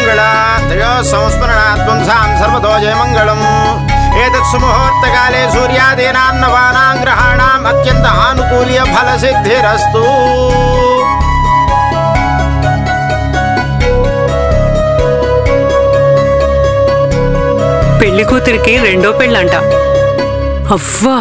మంగళ తయో సంస్మరణాత్ పుంసాం సర్వతో జయమంగళం ఏతత్ సుముహూర్తకాలే సూర్యాదీనాం నవానాం గ్రహాణాం అత్యంత ఆనుకూల్య ఫల సిద్ధిరస్తు పెళ్లి కూతురికి రెండో పెళ్ళంట అవ్వా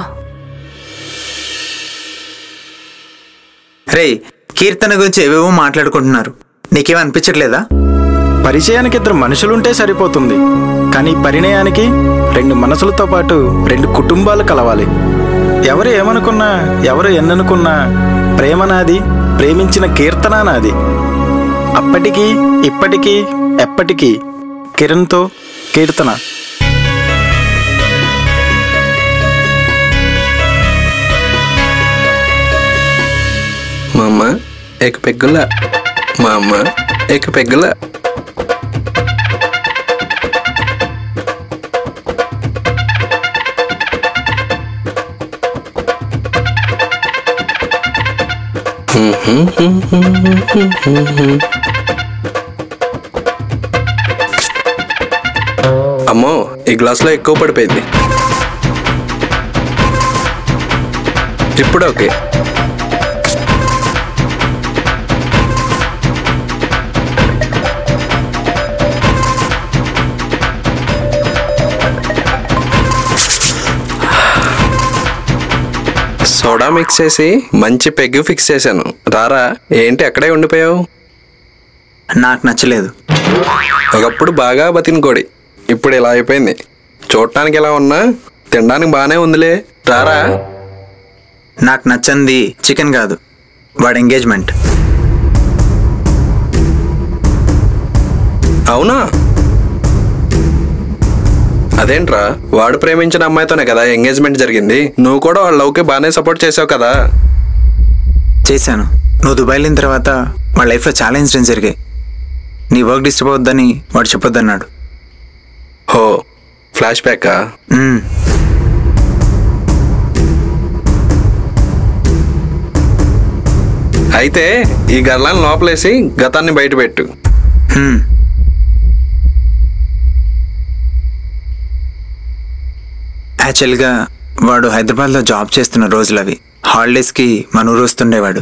రే కీర్తన గురించి ఏవేవో మాట్లాడుకుంటున్నారు నీకేం అనిపించట్లేదా పరిచయానికి ఇద్దరు మనుషులుంటే సరిపోతుంది కానీ పరిణయానికి రెండు మనసులతో పాటు రెండు కుటుంబాలు కలవాలి ఎవరు ఏమనుకున్నా ఎవరు ఎన్ననుకున్నా ప్రేమ నాది ప్రేమించిన కీర్తన నాది అప్పటికీ ఇప్పటికీ ఎప్పటికీ కిరణ్తో కీర్తన మామ ఎక పెగ్గుల మామ ఎక పెగ్గుల అమ్మో ఈ గ్లాస్లో ఎక్కువ పడిపోయింది ఇప్పుడు ఓకే సోడా మిక్స్ చేసి మంచి పెగ్గు ఫిక్స్ చేశాను రారా ఏంటి అక్కడే ఉండిపోయావు నాకు నచ్చలేదు ఒకప్పుడు బాగా బతినుకోడి ఇప్పుడు ఇలా అయిపోయింది చూడటానికి ఎలా ఉన్నా తినడానికి బాగానే ఉందిలే రారా నాకు నచ్చంది చికెన్ కాదు వాడి ఎంగేజ్మెంట్ అవునా అదేంట్రా వాడు ప్రేమించిన అమ్మాయితోనే కదా ఎంగేజ్మెంట్ జరిగింది నువ్వు కూడా వాళ్ళ లవ్కి బాగానే సపోర్ట్ చేసావు కదా చేశాను నువ్వు దుబాయ్ వెళ్ళిన తర్వాత వాళ్ళ లైఫ్లో చాలా ఇన్సిడెంట్స్ జరిగాయి నీ వర్క్ డిస్టర్బ్ అవుద్దని వాడు చెప్పొద్దన్నాడు హో ఫ్లాష్ బ్యాకా మ్మ్. అయితే ఈ గర్లాన్ని లోపలేసి గతాన్ని బయట పెట్టు హ్మ్. యాక్చువల్గా వాడు హైదరాబాద్లో జాబ్ చేస్తున్న రోజులు అవి హాలిడేస్కి మన ఊరు వస్తుండేవాడు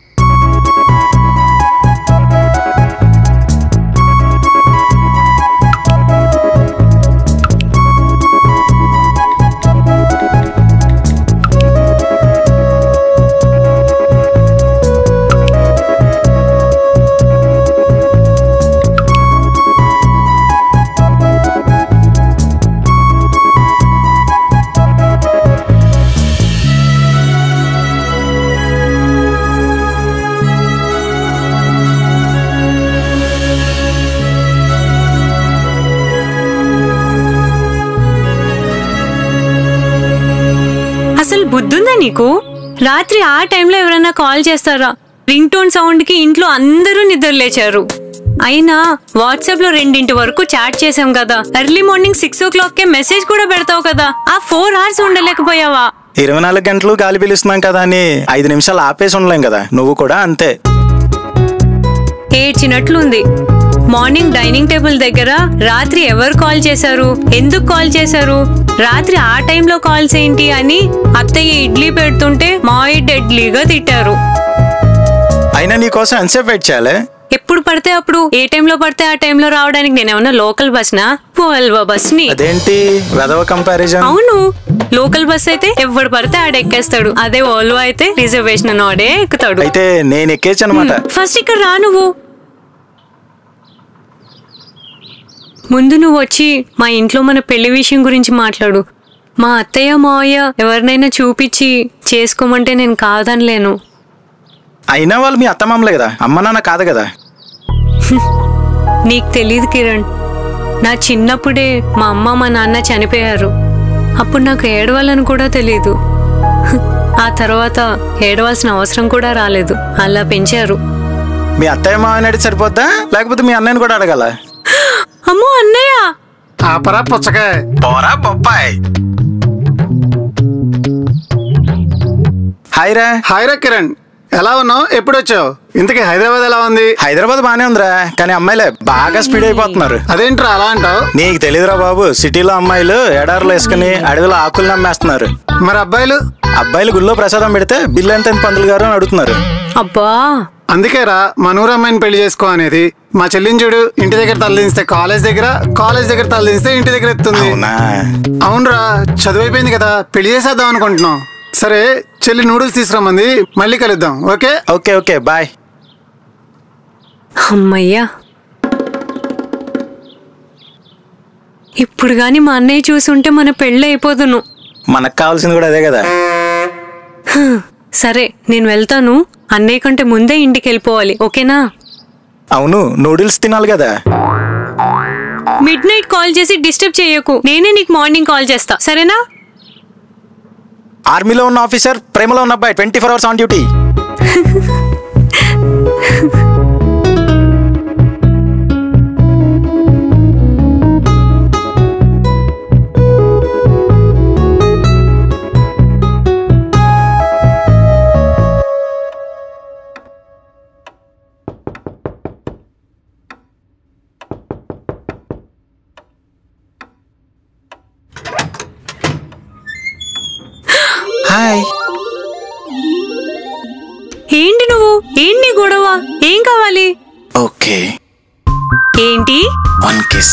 అసలు బుద్ధుందా నీకు రాత్రి ఆ టైంలో ఎవరైనా కాల్ చేస్తారా రింగ్ టోన్ సౌండ్ కి ఇంట్లో అందరూ నిద్ర లేచారు అయినా వాట్సాప్ లో రెండింటి వరకు చాట్ చేసాం కదా early morning six o'clock కే మెసేజ్ కూడా పెడతావు కదా ఆ ఫోర్ అవర్స్ ఉండలేకపోయావా ఇరవై నాలుగు గంటలు గాలి పీలుస్తున్నాం కదా అని ఐదు నిమిషాలు ఆపేసి ఉండలేం కదా నువ్వు కూడా అంతే ఏడ్చినట్లుంది మార్నింగ్ డైనింగ్ టేబుల్ దగ్గర రాత్రి ఎవరు కాల్ చేశారు ఎందుకు కాల్ చేశారు రాత్రి ఆ టైంలో కాల్స్ ఏంటి అని అత్తయ్య ఇడ్లీ పెడుతుంటే మావి డెడ్లీగా తిట్టారు అయినా నీకోసం ఎంతసేపు వెయిట్ చేయాలి ఎప్పుడు పడితే అప్పుడు ఏ టైంలో పడితే ఆ టైంలో రావడానికి నేనేమన్నా లోకల్ బస్ నా పోల్వా బస్ ని అదేంటి వెదవ కంపారిజన్ అవును లోకల్ బస్ అయితే ఎవడు పడితే ఆడ ఎక్కేస్తాడు అదే ఓల్వో అయితే రిజర్వేషన్ ఆడే ఎక్కుతాడు అయితే నేను ఎక్కేచ్చు అనమాట ఫస్ట్ ఇక్కడ రా నువ్వు ముందు నువ్వు వచ్చి మా ఇంట్లో మన పెళ్లి విషయం గురించి మాట్లాడు మా అత్తయ్య మావయ్య ఎవరినైనా చూపించి చేసుకోమంటే నేను కాదనలేను అయినా వాళ్ళు మీ అత్తమామలే కదా అమ్మ నాన్న కాదు కదా నీకు తెలియదు కిరణ్ నా చిన్నప్పుడే మా అమ్మ మా నాన్న చనిపోయారు అప్పుడు నాకు ఏడవాలని కూడా తెలియదు ఆ తర్వాత ఏడవాల్సిన అవసరం కూడా రాలేదు అలా పెంచారు మీ అత్తయ్య మామని అడిగి సరిపోద్దా లేకపోతే మీ అన్నయ్యని కూడా అడగాల అమ్మో అన్నయ్య ఆపరా పుచ్చకాయ పోరా బొప్పాయ్ హాయ్ రా హాయ్ రా కిరణ్ ఎలా ఉన్నావు ఎప్పుడు వచ్చావు ఇంతకీ హైదరాబాద్ ఎలా ఉంది హైదరాబాద్ బానే ఉందిరా కానీ అమ్మాయిలే బాగా స్పీడ్ అయిపోతున్నారు అదేంట్రా అలా అంటావు నీకు తెలియదురా బాబు సిటీలో అమ్మాయిలు ఎడారులు వేసుకుని అడవిలో ఆకులు నమ్మేస్తున్నారు మరి అబ్బాయిలు అబ్బాయిలు గుళ్ళో ప్రసాదం పెడితే బిల్లు ఎంత అయింది పంతులు గారు అని అడుగుతున్నారు అబ్బా అందుకేరా మన ఊరు అమ్మాయిని పెళ్లి చేసుకో అనేది మా చెల్లిని చూడు ఇంటి దగ్గర తలదిస్తే కాలేజ్ దగ్గర కాలేజ్ దగ్గర తలదిస్తే ఇంటి దగ్గర ఎత్తుంది అవునా అవునరా చదువు అయిపోయింది కదా పెళ్లి చేసేద్దాం అనుకుంటున్నాం సరే చెల్లి నూడిల్స్ తీసుకురమ్మంది మళ్ళీ కలుద్దాం ఓకే ఓకే ఓకే బాయ్ అమ్మయ్యా ఇప్పుడు గాని మా అన్నయ్య చూసుంటే మన పెళ్ళి అయిపోదును మనకు కావాల్సింది కూడా అదే కదా సరే నేను వెళ్తాను అన్నయ్య కంటే ముందే ఇంటికి వెళ్ళిపోవాలి ఓకేనా అవును నూడిల్స్ తినాలి కదా మిడ్ నైట్ కాల్ చేసి డిస్టర్బ్ చేయకు నేనే నీకు మార్నింగ్ కాల్ చేస్తా సరేనా ఆర్మీలో ఉన్న ఆఫీసర్ ప్రేమలో ఉన్న అబ్బాయి twenty four hours on duty hi ఏంటి నువ్వు ఏంటి గొడవ ఏం కావాలి ఓకే ఏంటి వన్ కిస్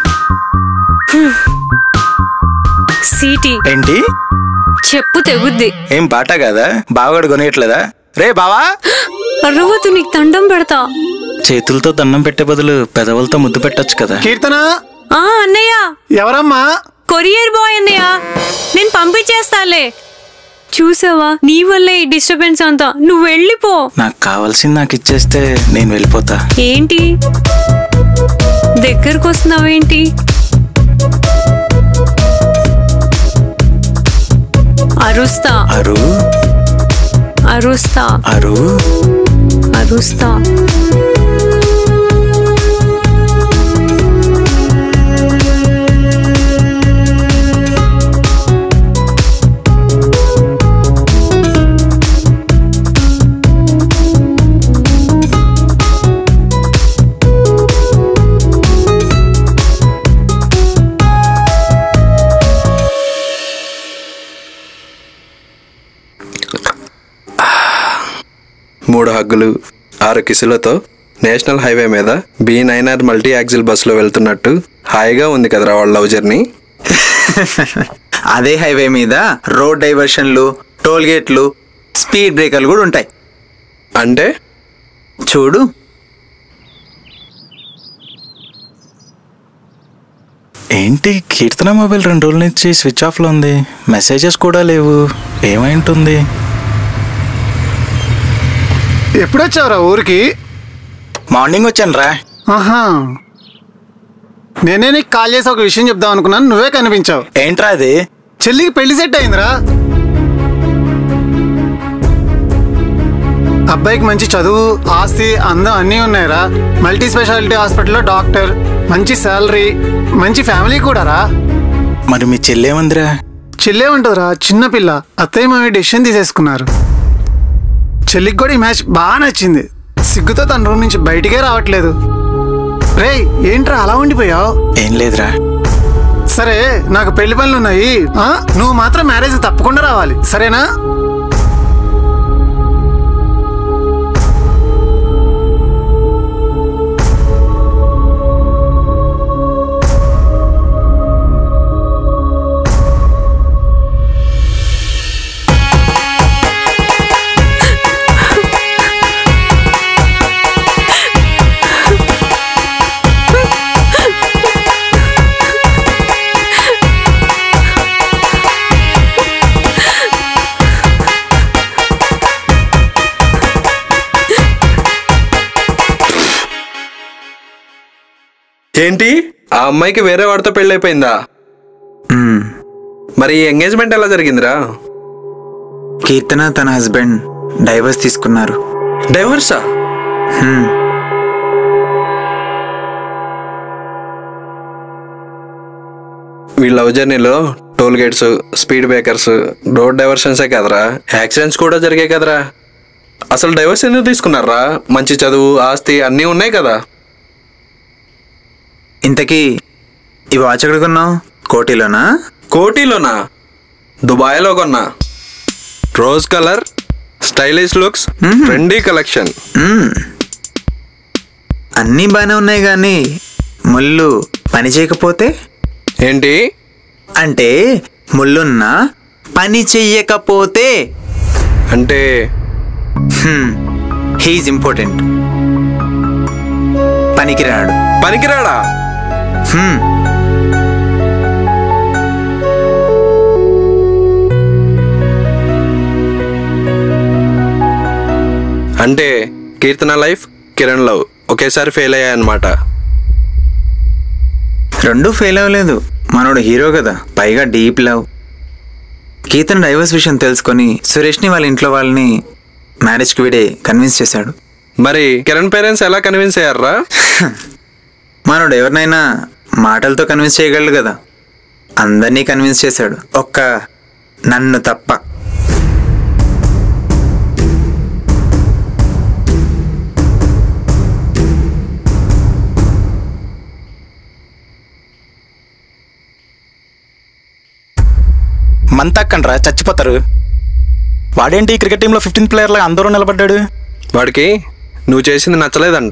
సీటీ ఏంటి చెప్పు తెగుద్ది ఏం బాటా కదా బావగాడు కొనియట్లేదా రే బావా అరవద్దు నీకు దండం పెడతా చేతులతో దండం పెట్టే బదులు పెదవులతో ముద్దు పెట్టొచ్చు కదా కీర్తన ఆ అన్నయ్య ఎవరమ్మా కొరియర్ బాయ్ అన్నయ్య నేను పంపించేస్తాలే చూసావా నీ వల్లే ఈ డిస్టర్బెన్స్ అంతా నువ్వు వెళ్ళిపో నాకు కావాల్సింది నాకు ఇచ్చేస్తే నేను వెళ్ళిపోతా ఏంటి దగ్గరకు వస్తున్నావేంటి అరుస్తా అరు అరుస్తా అరు అరుస్తా మూడు హగ్గులు ఆరు కిసులతో నేషనల్ హైవే మీద B nine R multi axle బస్సులో వెళ్తున్నట్టు హాయిగా ఉంది కదరా వాళ్ళ లవ్ జర్నీ అదే హైవే మీద రోడ్ డైవర్షన్లు టోల్ గేట్లు స్పీడ్ బ్రేకర్లు కూడా ఉంటాయి అంటే చూడు ఏంటి కీర్తన మొబైల్ రెండు రోజుల నుంచి స్విచ్ ఆఫ్లో ఉంది మెసేజెస్ కూడా లేవు ఏమై ఉంటుంది ఎప్పుడు వచ్చావురా ఊరికి మార్నింగ్ వచ్చాను రా ఆహా నేనే నీకు కాల్ చేసి ఒక విషయం చెప్దాం అనుకున్నాను నువ్వే కనిపించావు ఏంట్రా అది చెల్లికి పెళ్లి సెట్ అయిందిరా అబ్బాయికి మంచి చదువు ఆస్తి అందం అన్నీ ఉన్నాయిరా మల్టీ స్పెషాలిటీ హాస్పిటల్లో డాక్టర్ మంచి శాలరీ మంచి ఫ్యామిలీ కూడా రా మరి మీ చెల్లేమందిరా చెల్లే ఉంటుందిరా చిన్న పిల్ల అత్తయ్య మామి డెసిషన్ తీసేసుకున్నారు చెల్లికి కూడా ఈ మ్యాచ్ బాగా నచ్చింది సిగ్గుతో తన రూమ్ నుంచి బయటికే రావట్లేదు రేయ్ ఏంట్రా అలా ఉండిపోయావు ఏం లేదురా సరే నాకు పెళ్లి పనులు ఉన్నాయి ఆ? నువ్వు మాత్రం మ్యారేజ్ తప్పకుండా రావాలి సరేనా ఏంటి ఆ అమ్మాయికి వేరే వాడితో పెళ్ళైపోయిందా మ్మ్. మరి ఈ ఎంగేజ్మెంట్ ఎలా జరిగిందిరా కీర్తన తన హస్బెండ్ డైవర్స్ తీసుకున్నారు డైవర్సా హ్మ్. వీళ్ళ లవ్ జర్నీలో toll gates speed breakers road డైవర్షన్సే కదరా యాక్సిడెంట్స్ కూడా జరిగాయి కదరా అసలు డైవర్స్ ఎందుకు తీసుకున్నారా మంచి చదువు ఆస్తి అన్నీ ఉన్నాయి కదా ఇంతకీ ఈ వాచ్ ఎక్కడ కొన్నావు కోటిలోనా కోటిలోనా దుబాయ్లో కొన్నా rose colour stylish looks trendy collection మ్మ్. అన్నీ బాగానే ఉన్నాయి కానీ ముళ్ళు పని చేయకపోతే ఏంటి అంటే ముళ్ళున్నా పని చెయ్యకపోతే అంటే హీఈస్ ఇంపార్టెంట్ పనికిరాడు పనికిరాడా హ్మ్. అంటే కీర్తన లైఫ్ కిరణ్ లవ్ ఒకేసారి ఫెయిల్ అయ్యాయన్నమాట రెండూ ఫెయిల్ అవ్వలేదు మనోడు హీరో కదా పైగా డీప్ లవ్ కీర్తన్ డైవర్స్ విషయం తెలుసుకొని సురేష్ని వాళ్ళ ఇంట్లో వాళ్ళని మ్యారేజ్కి వీడే కన్విన్స్ చేశాడు మరి కిరణ్ పేరెంట్స్ ఎలా కన్విన్స్ అయ్యారా మనోడు ఎవరినైనా మాటలతో కన్విన్స్ చేయగలడు కదా అందరినీ కన్విన్స్ చేశాడు ఒక్క నన్ను తప్ప మంతక్కనరా చచ్చిపోతారు వాడేంటి క్రికెట్ టీంలో ఫిఫ్టీన్త్ ప్లేయర్లా అందరూ నిలబడ్డాడు వాడికి నువ్వు చేసింది నచ్చలేదంట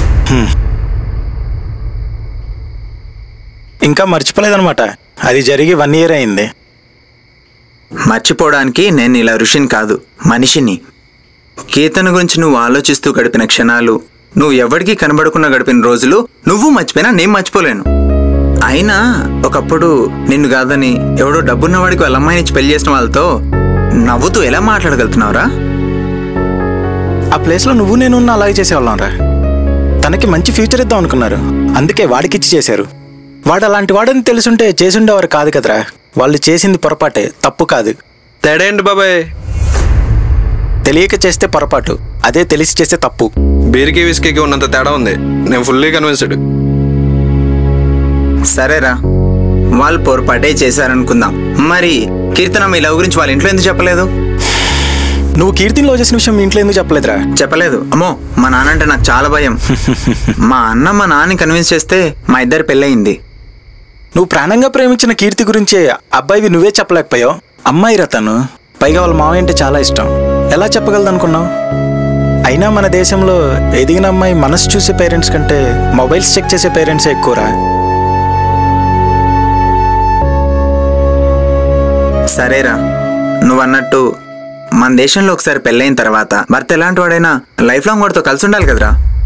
ఇంకా మర్చిపోలేదనమాట అది జరిగి వన్ ఇయర్ అయింది మర్చిపోవడానికి నేను ఇలా ఋషిని కాదు మనిషిని కీర్తన గురించి నువ్వు ఆలోచిస్తూ గడిపిన క్షణాలు నువ్వు ఎవరికీ కనబడకుండా గడిపిన రోజులు నువ్వు మర్చిపోయినా నేను మర్చిపోలేను అయినా ఒకప్పుడు నిన్ను కాదని ఎవడో డబ్బున్న వాడికి వాళ్ళ అమ్మాయిని ఇచ్చి పెళ్లి చేసిన వాళ్ళతో నవ్వుతూ ఎలా మాట్లాడగలుగుతున్నావురా ఆ ప్లేస్లో నువ్వు నేను ఉన్న అలాగే చేసేవాళ్ళం రా తనకి మంచి ఫ్యూచర్ ఇద్దాం అనుకున్నారు అందుకే వాడికిచ్చి చేశారు వాడు అలాంటి వాడని తెలుసుంటే చేసుండేవారు కాదు కదరా వాళ్ళు చేసింది పొరపాటే తప్పు కాదు తేడా ఏంటి బాబాయ్ తెలియక చేస్తే పొరపాటు అదే తెలిసి చేస్తే తప్పు బీర్కి విస్కీకి ఉన్నంత తేడా ఉంది నేను ఫుల్లీ కన్విన్స్డ్ సరేరా వాళ్ళు పొరపాటే చేశారనుకుందాం మరి కీర్తన మీ లవ్ గురించి వాళ్ళ ఇంట్లో ఎందుకు చెప్పలేదు నువ్వు కీర్తిలో చేసిన విషయం మీ ఇంట్లో ఎందుకు చెప్పలేదురా చెప్పలేదు అమ్మో మా నాన్న అంటే నాకు చాలా భయం మా అన్న మా నాన్నని కన్విన్స్ చేస్తే మా ఇద్దరు పెళ్ళయింది నువ్వు ప్రాణంగా ప్రేమించిన కీర్తి గురించి అబ్బాయివి నువ్వే చెప్పలేకపోయావు అమ్మాయిరా తను పైగా వాళ్ళ మావయ్య అంటే చాలా ఇష్టం ఎలా చెప్పగలదు అనుకున్నావు అయినా మన దేశంలో ఎదిగిన అమ్మాయి మనసు చూసే పేరెంట్స్ కంటే మొబైల్స్ చెక్ చేసే పేరెంట్సే ఎక్కువరా సరేరా నువ్వు అన్నట్టు మన దేశంలో ఒకసారి పెళ్ళైన తర్వాత భర్త ఎలాంటి వాడైనా లైఫ్ లాంగ్ వాడితో కలిసి ఉండాలి కదరా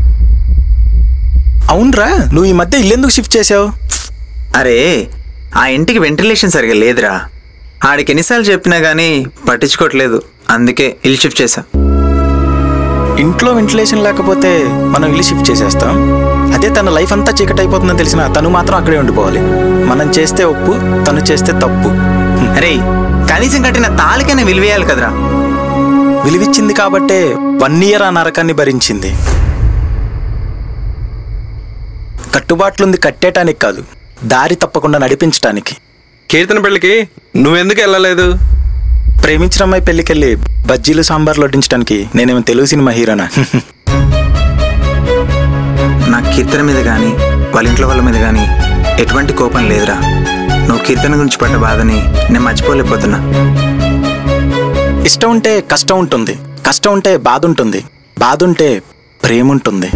అవునరా నువ్వు ఈ మధ్య ఇల్లెందుకు షిఫ్ట్ చేసావు అరే ఆ ఇంటికి వెంటిలేషన్ సరిగా లేదురా ఆడికి ఎన్నిసార్లు చెప్పినా కానీ పట్టించుకోవట్లేదు అందుకే ఇల్లు షిఫ్ట్ చేశా ఇంట్లో వెంటిలేషన్ లేకపోతే మనం ఇల్లు షిఫ్ట్ చేసేస్తాం అదే తన లైఫ్ అంతా చీకటి అయిపోతుందని తెలిసిన తను మాత్రం అక్కడే ఉండిపోవాలి మనం చేస్తే ఒప్పు తను చేస్తే తప్పు హ్మ్. అరే కనీసం కట్టిన తాళికైనా విలువేయాలి కదరా విలువిచ్చింది కాబట్టే వన్ ఇయర్ ఆ నరకాన్ని భరించింది కట్టుబాట్లుంది కట్టేయటానికి కాదు దారి తప్పకుండా నడిపించటానికి కీర్తన పెళ్ళికి నువ్వెందుకు వెళ్ళలేదు ప్రేమించిన అమ్మాయి పెళ్ళికెళ్ళి బజ్జీలు సాంబార్లు వడ్డించడానికి నేనేమో తెలుగు సినిమా హీరోనా నా కీర్తన మీద కానీ వాళ్ళ ఇంట్లో వాళ్ళ మీద కానీ ఎటువంటి కోపం లేదురా నువ్వు కీర్తన గురించి పడ్డ బాధని నేను మర్చిపోలేకపోతున్నా ఇష్టం ఉంటే కష్టం ఉంటుంది కష్టం ఉంటే బాధ ఉంటుంది బాధ ఉంటే ప్రేమ ఉంటుంది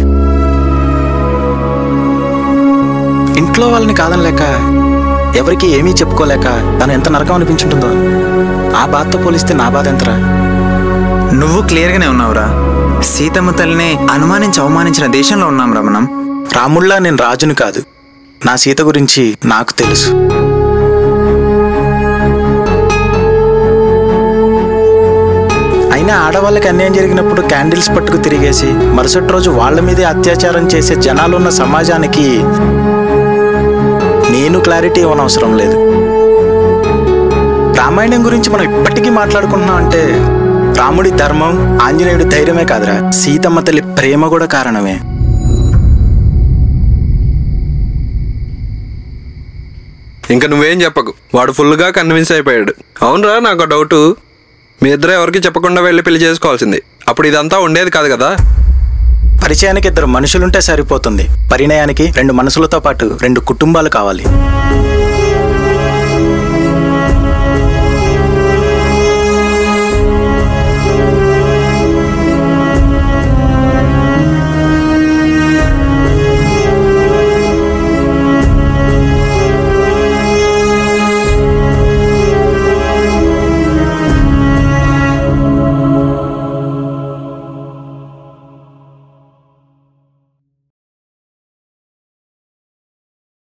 ఇంట్లో వాళ్ళని కాదనలేక ఎవరికి ఏమీ చెప్పుకోలేక తను ఎంత నరకం అనిపించుంటుందో ఆ బాధతో పోలిస్తే నా బాధ ఎంతరా నువ్వు క్లియర్గానే ఉన్నావురా సీతమ్మ తల్లిని అనుమానించి అవమానించిన దేశంలో ఉన్నాం రా మనం రాముళ్ళ నేను రాజుని కాదు నా సీత గురించి నాకు తెలుసు అయినా ఆడవాళ్ళకి అన్యాయం జరిగినప్పుడు క్యాండిల్స్ పట్టుకు తిరిగేసి మరుసటి రోజు వాళ్ళ మీదే అత్యాచారం చేసే జనాలున్న సమాజానికి నేను క్లారిటీ ఇవ్వనవసరం లేదు రామాయణం గురించి మనం ఇప్పటికీ మాట్లాడుకుంటున్నాం అంటే రాముడి ధర్మం ఆంజనేయుడి ధైర్యమే కాదురా సీతమ్మ తల్లి ప్రేమ కూడా కారణమే ఇంకా నువ్వేం చెప్పకు వాడు ఫుల్గా కన్విన్స్ అయిపోయాడు అవునరా నాకు డౌట్ మీ ఇద్దరు ఎవరికి చెప్పకుండా వెళ్ళి పెళ్లి చేసుకోవాల్సింది అప్పుడు ఇదంతా ఉండేది కాదు కదా పరిచయానికి ఇద్దరు మనుషులుంటే సరిపోతుంది పరిణయానికి రెండు మనసులతో పాటు రెండు కుటుంబాలు కావాలి